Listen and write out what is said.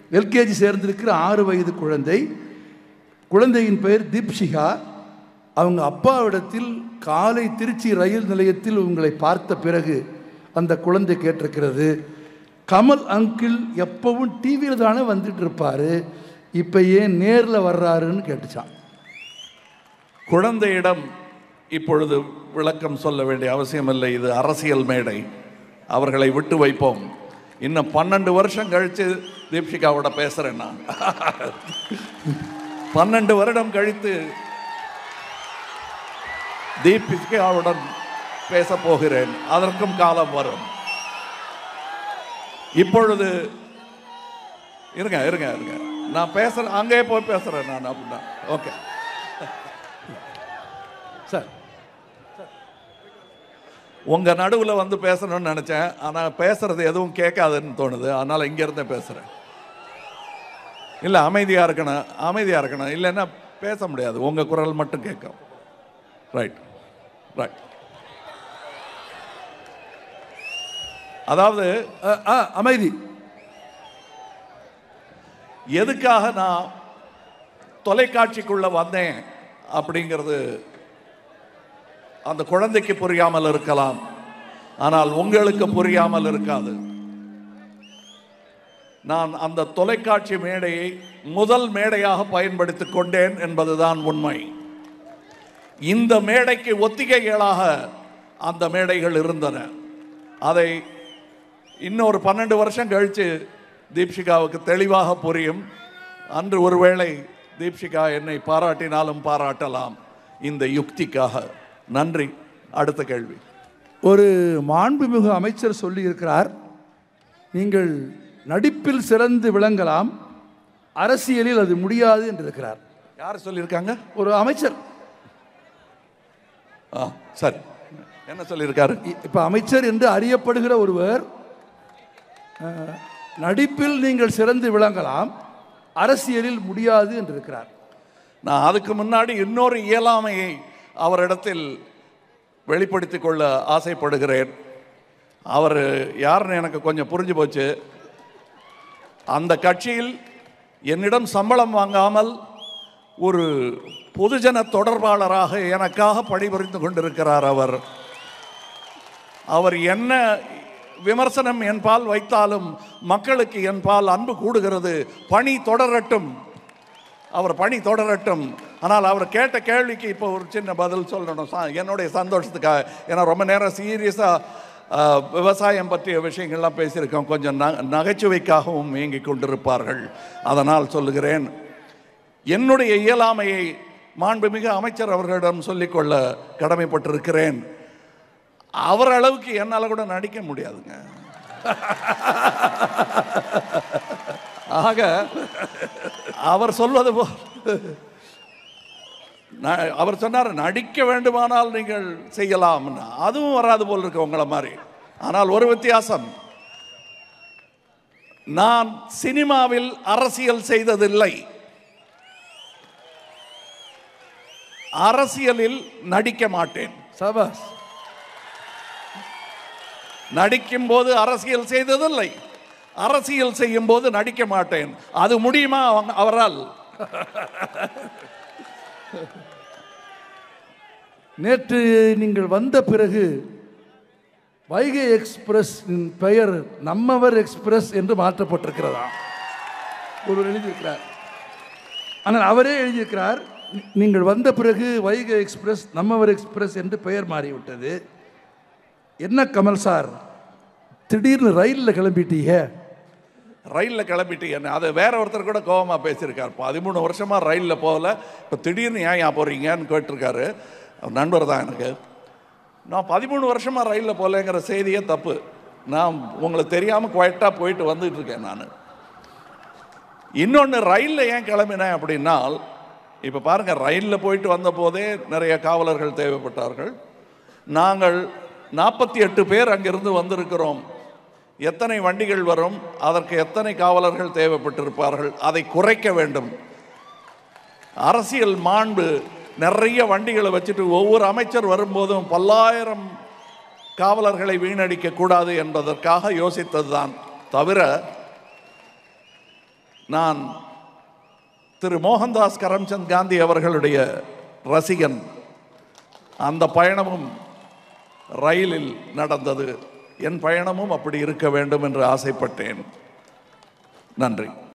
LKG சேர்ந்திருக்கிற ஆறு வயது குழந்தை குழந்தையின் பெயர் தீப்ஷிகா அவங்க அப்பாவிடத்தில் காலை திருச்சி ரயில் நிலையத்தில் உங்களை பார்த்த பிறகு அந்த குழந்தை கேட்டிருக்கிறது கமல் அங்கிள் எப்பவும் டிவியில் தானே வந்துட்டு இருப்பாரு இப்போ ஏன் நேரில் வர்றாருன்னு கேட்டுச்சான் குழந்தையிடம் இப்பொழுது விளக்கம் சொல்ல வேண்டிய அவசியமில்லை இது அரசியல் மேடை அவர்களை விட்டு வைப்போம் இன்னும் பன்னெண்டு வருஷம் கழித்து தீப்ஷிகாவோட பேசுகிறேன் நான் பன்னெண்டு வருடம் கழித்து தீபிகாவுடன் பேச போகிறேன் அதற்கும் காலம் வரும் இப்பொழுது இருங்க இருங்க இருங்க நான் பேசுறேன் அங்கேயே போய் பேசுறேன் நான் அப்படின்னா ஓகே சார் உங்க நடுவுல வந்து பேசணும்னு நினைச்சேன் ஆனா பேசுறது எதுவும் கேட்காதுன்னு தோணுது அதனால இங்க இருந்தே பேசுறேன் இல்ல அமைதியா இருக்கணும் அமைதியா இருக்கணும் இல்லைன்னா பேச முடியாது உங்க குரல் மட்டும் கேட்கும் ரைட் ரைட் அதாவது அ, ஆ அமைதி எதுக்காக நான் தொலைக்காட்சிக்குள்ள வந்தேன் அப்படிங்கிறது அந்த குழந்தைக்கு புரியாமல் இருக்கலாம் ஆனால் உங்களுக்கு புரியாமல் இருக்காது நான் அந்த தொலைக்காட்சி மேடையை முதல் மேடையாக பயன்படுத்திக் கொண்டேன் என்பதுதான் உண்மை இந்த மேடைக்கு ஒத்திகைகளாக அந்த மேடைகள் இருந்தன அதை இன்னொரு பன்னெண்டு வருஷம் கழித்து தீப்ஷிகாவுக்கு தெளிவாக புரியும் அன்று ஒருவேளை தீப்ஷிகா என்னை பாராட்டினாலும் பாராட்டலாம் இந்த யுக்திக்காக நன்றி அடுத்த கேள்வி ஒரு மாண்புமிகு அமைச்சர் சொல்லியிருக்கிறார் நீங்கள் நடிப்பில் சிறந்து விளங்கலாம் அரசியலில் அது முடியாது என்றிருக்கிறார் யார் சொல்லியிருக்காங்க ஒரு அமைச்சர் ஆ சரி என்ன சொல்லியிருக்காரு இ- இப்ப அமைச்சர் என்று அறியப்படுகிற ஒருவர் அஹ், நடிப்பில் நீங்கள் சிறந்து விளங்கலாம் அரசியலில் முடியாது என்றிருக்கிறார் நான் அதுக்கு முன்னாடி இன்னொரு இயலாமையை அவரிடத்தில் வெளிப்படுத்திக் கொள்ள ஆசைப்படுகிறேன் அவர் யாருன்னு எனக்கு கொஞ்சம் புரிஞ்சு போச்சு அந்த கட்சியில் என்னிடம் சம்பளம் வாங்காமல் ஒரு பொதுஜன தொடர்பாளராக எனக்காக பணிபுரிந்து கொண்டிருக்கிறார் அவர் அவர் என்ன விமர்சனம் என்பால் வைத்தாலும் மக்களுக்கு என்பால் அன்பு கூடுகிறது பணி தொடரட்டும் அவர் பணி தொடரட்டும் ஆனால் அவர் கேட்ட கேள்விக்கு இப்போ ஒரு சின்ன பதில் சொல்லணும் ச- என்னுடைய சந்தோஷத்துக்காக ஏன்னா ரொம்ப நேரம் சீரியஸாக விவசாயம் பற்றிய விஷயங்கள்லாம் பேசியிருக்கோம் கொஞ்சம் ந நகைச்சுவைக்காகவும் இயங்கிக் கொண்டிருப்பார்கள் அதனால் சொல்லுகிறேன் என்னுடைய இயலாமையை மாண்புமிகு அமைச்சர் அவர்களிடம் சொல்லிக்கொள்ள கடமைப்பட்டிருக்கிறேன் அவர் அளவுக்கு என்னால் கூட நடிக்க முடியாதுங்க ஆக அவர் சொல்வது போ ந- அவர் சொன்னார் நடிக்க வேண்டுமானால் நீங்கள் செய்யலாம் அதுவும் வராது போல் இருக்கு உங்களை மாதிரி ஆனால் ஒரு வித்தியாசம் நான் சினிமாவில் அரசியல் செய்ததில்லை அரசியலில் நடிக்க மாட்டேன் சபாஸ் நடிக்கும் போது அரசியல் செய்ததில்லை அரசியல் செய்யும் போது நடிக்க மாட்டேன் அது முடியுமா அவங்க- அவரால் நேற்று நீங்கள் வந்த பிறகு வைகை எக்ஸ்பிரஸ் பெயர் நம்மவர் எக்ஸ்பிரஸ் என்று மாற்றப்பட்டிருக்கிறதா ஒருவர் எழுதியிருக்கிறார் ஆனால் அவரே எழுதியிருக்கிறார் "நீ- நீங்கள் வந்த பிறகு வைகை எக்ஸ்பிரஸ் நம்மவர் எக்ஸ்பிரஸ் என்று பெயர் மாறிவிட்டது என்ன கமல் சார் திடீர்னு ரயிலில் கிளம்பிட்டீங்க ரயிலில் கிளம்பிட்டு என்ன அது வேற ஒருத்தர் கூட கோவமாக பேசியிருக்கார் பதிமூணு வருஷமா ரயிலில் போகல இப்போ திடீர்னு ஏன் ஏன் போறீங்கன்னு கேட்டிருக்காரு அவர் நண்பர் தான் எனக்கு நான் பதிமூணு வருஷமா ரயிலில் போகலங்கிற செய்தியே தப்பு நான் உங்களுக்கு தெரியாமல் குவைட்டாக போயிட்டு வந்துட்டு இருக்கேன் நான் இன்னொன்று ரயிலில் ஏன் கிளம்பினேன் அப்படின்னால் இப்போ பாருங்க ரயிலில் போயிட்டு வந்த போதே நிறைய காவலர்கள் தேவைப்பட்டார்கள் நாங்கள் நாற்பத்தி எட்டு பேர் அங்கிருந்து வந்திருக்கிறோம் எத்தனை வண்டிகள் வரும் அதற்கு எத்தனை காவலர்கள் தேவைப்பட்டிருப்பார்கள் அதை குறைக்க வேண்டும் அரசியல் மாண்பு நிறைய வண்டிகளை வச்சுட்டு ஒவ்வொரு அமைச்சர் வரும்போதும் பல்லாயிரம் காவலர்களை வீணடிக்க கூடாது என்பதற்காக யோசித்ததுதான் தவிர நான் திரு மோகன்தாஸ் கரம்சந்த் காந்தி அவர்களுடைய ரசிகன் அந்த பயணமும் ரயிலில் நடந்தது என் பயணமும் அப்படி இருக்க வேண்டும் என்று ஆசைப்பட்டேன் நன்றி